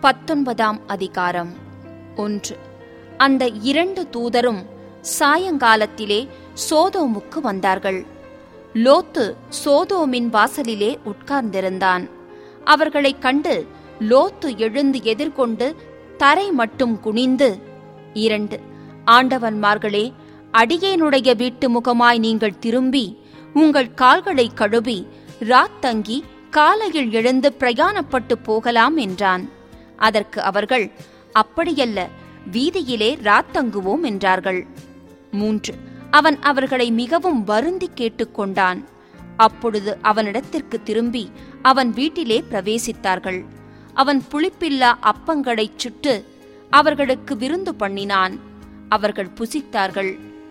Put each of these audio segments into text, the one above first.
பத்தொன்பதாம் அதிகாரம் ஒன்று அந்த இரண்டு தூதரும் சாயங்காலத்திலே சோதோமுக்கு வந்தார்கள் லோத்து சோதோமின் வாசலிலே உட்கார்ந்திருந்தான் அவர்களைக் கண்டு லோத்து எழுந்து எதிர்கொண்டு தரை மட்டும் குனிந்து இரண்டு ஆண்டவன்மார்களே அடியேனுடைய வீட்டு முகமாய் நீங்கள் திரும்பி உங்கள் கால்களை கழுவி ராத்தங்கி காலையில் எழுந்து பிரயாணப்பட்டு போகலாம் என்றான் அதற்கு அவர்கள் அப்படியல்ல வீதியிலே ராத்தங்குவோம் என்றார்கள் மூன்று அவன் அவர்களை மிகவும் வருந்தி கேட்டுக்கொண்டான் அப்பொழுது அவனிடத்திற்கு திரும்பி அவன் வீட்டிலே பிரவேசித்தார்கள் அவன் புளிப்பில்லா அப்பங்களைச் சுட்டு அவர்களுக்கு விருந்து பண்ணினான் அவர்கள் புசித்தார்கள்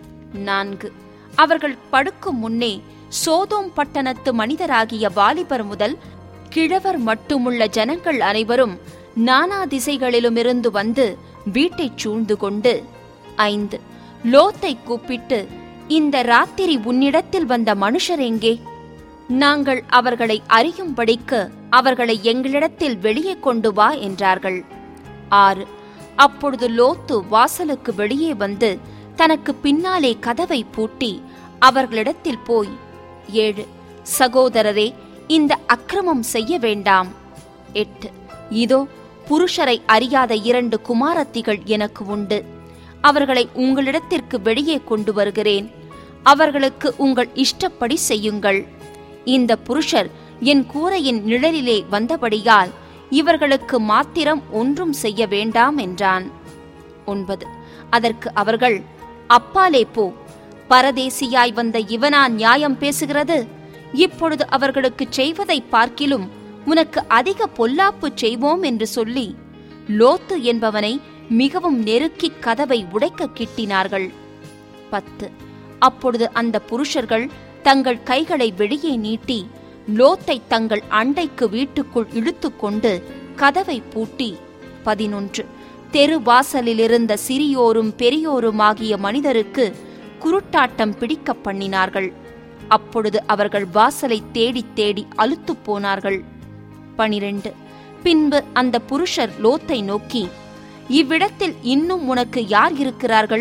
நான்கு அவர்கள் படுக்கும் முன்னே சோதோம் பட்டணத்து மனிதராகிய வாலிபர் முதல் கிழவர் மட்டுமுள்ள ஜனங்கள் அனைவரும் நானா திசைகளிலுமிருந்து வந்து வீட்டைச் சூழ்ந்து கொண்டு ஐந்து லோத்தை கூப்பிட்டு இந்த ராத்திரி உன்னிடத்தில் வந்த மனுஷர் எங்கே நாங்கள் அவர்களை அறியும்படிக்கு அவர்களை எங்களிடத்தில் வெளியே கொண்டு வா என்றார்கள் ஆறு அப்பொழுது லோத்து வாசலுக்கு வெளியே வந்து தனக்கு பின்னாலே கதவை பூட்டி அவர்களிடத்தில் போய் ஏழு சகோதரரே இந்த அக்கிரமம் செய்ய வேண்டாம் எட்டு இதோ புருஷரை அறியாத இரண்டு குமாரத்திகள் எனக்கு உண்டு அவர்களை உங்களிடத்திற்கு வெளியே கொண்டு வருகிறேன் அவர்களுக்கு உங்கள் இஷ்டப்படி செய்யுங்கள் இந்த புருஷர் என் கூரையின் நிழலிலே வந்தபடியால் இவர்களுக்கு மாத்திரம் ஒன்றும் செய்ய வேண்டாம் என்றான் ஒன்பது அதற்கு அவர்கள் அப்பாலே போ பரதேசியாய் வந்த இவனா நியாயம் பேசுகிறது இப்பொழுது அவர்களுக்கு செய்வதை பார்க்கிலும் உனக்கு அதிக பொல்லாப்பு செய்வோம் என்று சொல்லி லோத்து என்பவனை மிகவும் நெருக்கி கதவை உடைக்க கிட்டினார்கள் பத்து அப்பொழுது அந்த புருஷர்கள் தங்கள் கைகளை வெளியே நீட்டி லோத்தை தங்கள் அண்டைக்கு வீட்டுக்குள் இழுத்துக்கொண்டு கதவை பூட்டி பதினொன்று தெரு வாசலிலிருந்த சிறியோரும் பெரியோருமாகிய மனிதருக்கு குருட்டாட்டம் பிடிக்க பண்ணினார்கள் அப்பொழுது அவர்கள் வாசலை தேடித் தேடி அலுத்துப் போனார்கள் பனிரெண்டு பின்பு அந்த புருஷர் லோத்தை நோக்கி இவ்விடத்தில் இன்னும் உனக்கு யார் இருக்கிறார்கள்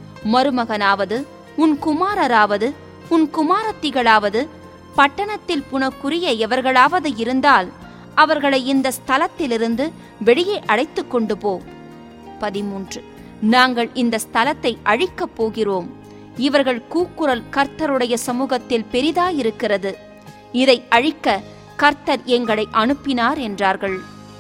மருமகனாவது உன் குமாரராவது உன் குமாரத்திகளாவது பட்டணத்தில் புனக்குரிய எவர்களாவது இருந்தால் அவர்களை இந்த ஸ்தலத்திலிருந்து வெளியே அழைத்துக் கொண்டு போ பதிமூன்று நாங்கள் இந்த ஸ்தலத்தை அழிக்கப் போகிறோம் இவர்கள் கூக்குரல் கர்த்தருடைய சமூகத்தில் பெரிதாயிருக்கிறது இதை அழிக்க கர்த்தர் எங்களை அனுப்பினார் என்றார்கள்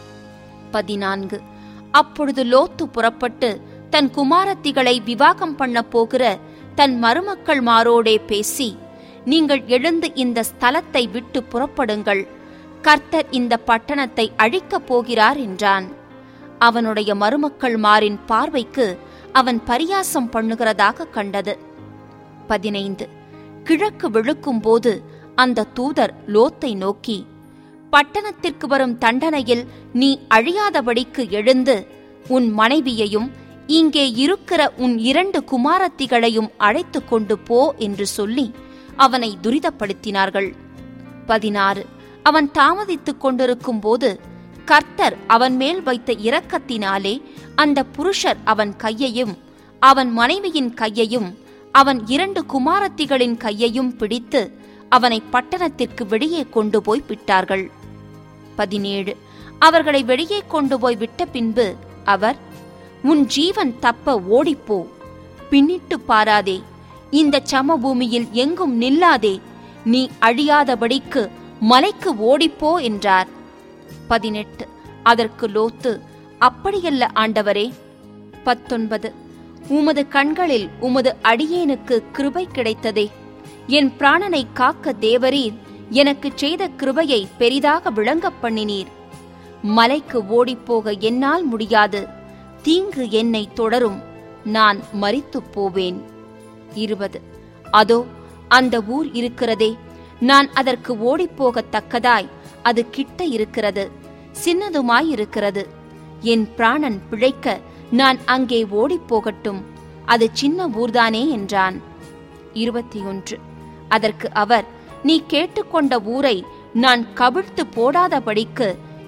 பதினான்கு அப்பொழுது லோத்து புறப்பட்டு தன் குமாரத்திகளை விவாகம் பண்ண போகிற தன் மருமக்கள் மாரோடே பேசி நீங்கள் எழுந்து இந்த ஸ்தலத்தை விட்டு புறப்படுங்கள் கர்த்தர் இந்த பட்டணத்தை அழிக்கப் போகிறார் என்றான் அவனுடைய மருமக்கள் மாரின் பார்வைக்கு அவன் பரியாசம் பண்ணுகிறதாக கண்டது பதினைந்து கிழக்கு விழுக்கும்போது அந்த தூதர் லோத்தை நோக்கி பட்டணத்திற்கு வரும் தண்டனையில் நீ அழியாதபடிக்கு எழுந்து உன் மனைவியையும் இங்கே இருக்கிற உன் இரண்டு குமாரத்திகளையும் அழைத்துக் கொண்டு போ என்று சொல்லி அவனை துரிதப்படுத்தினார்கள் பதினாறு அவன் தாமதித்துக் கொண்டிருக்கும் போது கர்த்தர் அவன் மேல் வைத்த இரக்கத்தினாலே அந்த புருஷர் அவன் கையையும் அவன் மனைவியின் கையையும் அவன் இரண்டு குமாரத்திகளின் கையையும் பிடித்து அவனை பட்டணத்திற்கு வெளியே கொண்டு போய் விட்டார்கள் பதினேழு அவர்களை வெளியே கொண்டு போய் விட்ட பின்பு அவர் உன் ஜீவன் தப்ப ஓடிப்போ பின்னிட்டு பாராதே இந்த சமபூமியில் எங்கும் நில்லாதே நீ அழியாதபடிக்கு மலைக்கு ஓடிப்போ என்றார் பதினெட்டு அதற்கு லோத்து அப்படியல்ல ஆண்டவரே பத்தொன்பது உமது கண்களில் உமது அடியேனுக்கு கிருபை கிடைத்ததே என் பிராணனை காக்க தேவரீர் எனக்கு செய்த கிருபையை பெரிதாக விளங்கப் பண்ணினீர் மலைக்கு ஓடிப்போக என்னால் முடியாது தீங்கு என்னை தொடரும் நான் மரித்துப் போவேன் இருபது அதோ அந்த ஊர் இருக்கிறதே நான் அதற்கு ஓடிப்போகத்தக்கதாய் அது கிட்ட இருக்கிறது சின்னதுமாயிருக்கிறது என் பிராணன் பிழைக்க நான் அங்கே ஓடிப்போகட்டும் அது சின்ன ஊர்தானே என்றான் இருபத்தி ஒன்று அதற்கு அவர் நீ கேட்டுக்கொண்ட ஊரை நான் கவிழ்த்து போடாதபடிக்கு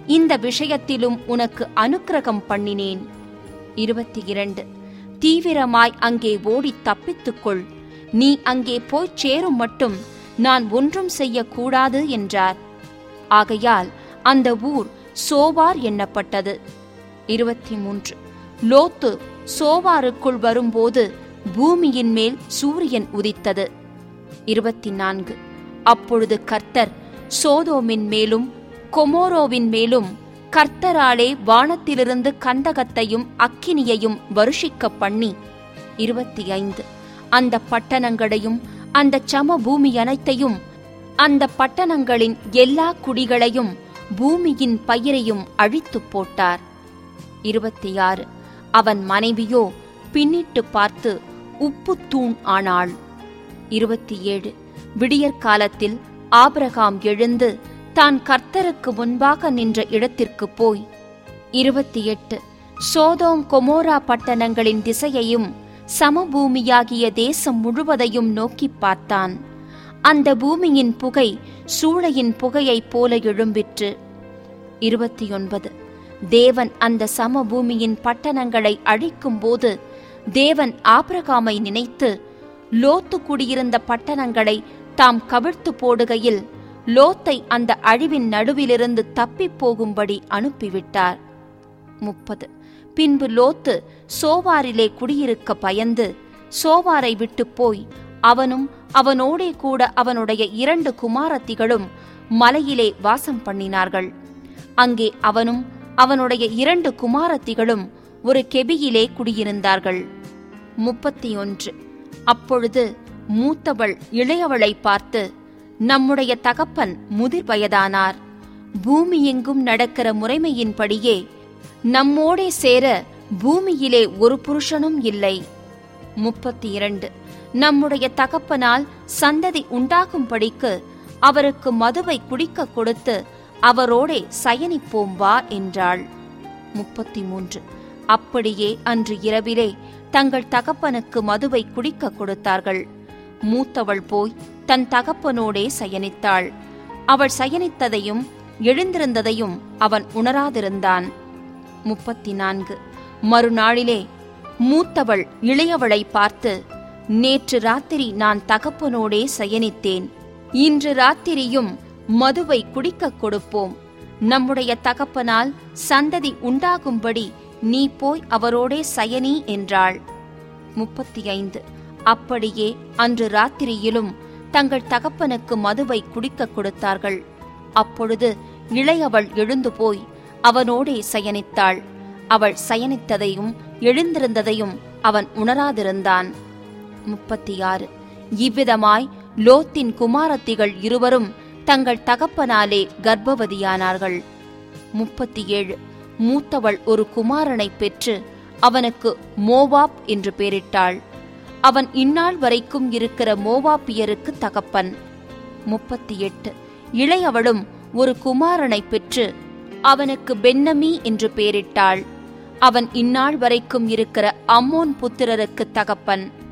இந்த விஷயத்திலும் உனக்கு அனுக்கிரகம் பண்ணினேன் இருபத்தி இரண்டு தீவிரமாய் அங்கே ஓடி தப்பித்துக்கொள் நீ அங்கே போய்ச் சேரும் மட்டும் நான் ஒன்றும் செய்யக்கூடாது என்றார் ஆகையால் அந்த ஊர் சோவார் எண்ணப்பட்டது இருபத்தி மூன்று லோத்து சோவாருக்குள் வரும்போது பூமியின் மேல் சூரியன் உதித்தது இருபத்தி நான்கு அப்பொழுது கர்த்தர் சோதோமின் மேலும் கொமோரோவின் மேலும் கர்த்தராலே வானத்திலிருந்து கந்தகத்தையும் அக்கினியையும் வருஷிக்க பண்ணி இருபத்தி ஐந்து அந்த பட்டணங்களையும் அந்த சம பூமி அனைத்தையும் அந்த பட்டணங்களின் எல்லா குடிகளையும் பூமியின் பயிரையும் அழித்துப் போட்டார் இருபத்தி ஆறு அவன் மனைவியோ பின்னிட்டு பார்த்து உப்புத்தூண் ஆனாள் இருபத்தி ஏழு விடியற்காலத்தில் ஆபிரகாம் எழுந்து தான் கர்த்தருக்கு முன்பாக நின்ற இடத்திற்கு போய் இருபத்தி எட்டு சோதோம் கொமோரா பட்டணங்களின் திசையையும் சமபூமியாகிய தேசம் முழுவதையும் நோக்கிப் பார்த்தான் அந்த பூமியின் புகை சூளையின் புகையைப் போல எழும்பிற்று இருபத்தி ஒன்பது தேவன் அந்த சமபூமியின் பட்டணங்களை அழிக்கும்போது தேவன் ஆபிரகாமை நினைத்து லோத்து குடியிருந்த பட்டணங்களை தாம் கவிழ்த்து போடுகையில் லோத்தை அந்த அழிவின் நடுவிலிருந்து தப்பிப் போகும்படி அனுப்பிவிட்டார் முப்பது பின்பு லோத்து சோவாரிலே குடியிருக்க பயந்து சோவாரை விட்டு போய் அவனும் அவனோடே கூட அவனுடைய இரண்டு குமாரத்திகளும் மலையிலே வாசம் பண்ணினார்கள் அங்கே அவனும் அவனுடைய இரண்டு குமாரத்திகளும் ஒரு கெபியிலே குடியிருந்தார்கள் முப்பத்தி ஒன்று அப்பொழுது மூத்தவள் இளையவளை பார்த்து நம்முடைய தகப்பன் முதிர் வயதானார் பூமி எங்கும் நடக்கிற முறைமையின்படியே நம்மோடே சேர பூமியிலே ஒரு புருஷனும் இல்லை முப்பத்தி இரண்டு நம்முடைய தகப்பனால் சந்ததி உண்டாகும்படிக்கு அவருக்கு மதுவை குடிக்க கொடுத்து அவரோடே சயனிப்போம் வா என்றாள் முப்பத்தி மூன்று அப்படியே அன்று இரவிலே தங்கள் தகப்பனுக்கு மதுவை குடிக்க கொடுத்தார்கள் மூத்தவள் போய் தன் தகப்பனோடே சயனித்தாள் அவள் சயனித்ததையும் எழுந்திருந்ததையும் அவன் உணராதிருந்தான் முப்பத்தி நான்கு மறுநாளிலே மூத்தவள் இளையவளை பார்த்து நேற்று ராத்திரி நான் தகப்பனோடே சயனித்தேன் இன்று ராத்திரியும் மதுவை குடிக்கக் கொடுப்போம் நம்முடைய தகப்பனால் சந்ததி உண்டாகும்படி நீ போய் அவரோடே சயனி என்றாள் முப்பத்தி ஐந்து அப்படியே அன்று ராத்திரியிலும் தங்கள் தகப்பனுக்கு மதுவை குடிக்கக் கொடுத்தார்கள் அப்பொழுது இளையவள் எழுந்து போய் அவனோடே சயனித்தாள் அவள் சயனித்ததையும் எழுந்திருந்ததையும் அவன் உணராதிருந்தான் முப்பத்தி ஆறு இவ்விதமாய் லோத்தின் குமாரத்திகள் இருவரும் தங்கள் தகப்பனாலே கர்ப்பவதியானார்கள் முப்பத்தி ஏழு மூத்தவள் ஒரு குமாரனை பெற்று அவனுக்கு மோவாப் என்று பெயரிட்டாள் அவன் இந்நாள் வரைக்கும் இருக்கிற மோவாப்பியருக்கு தகப்பன் முப்பத்தி எட்டு இளையவளும் ஒரு குமாரனை பெற்று அவனுக்கு பென்னமி என்று பெயரிட்டாள் அவன் இந்நாள் வரைக்கும் இருக்கிற அம்மோன் புத்திரருக்கு தகப்பன்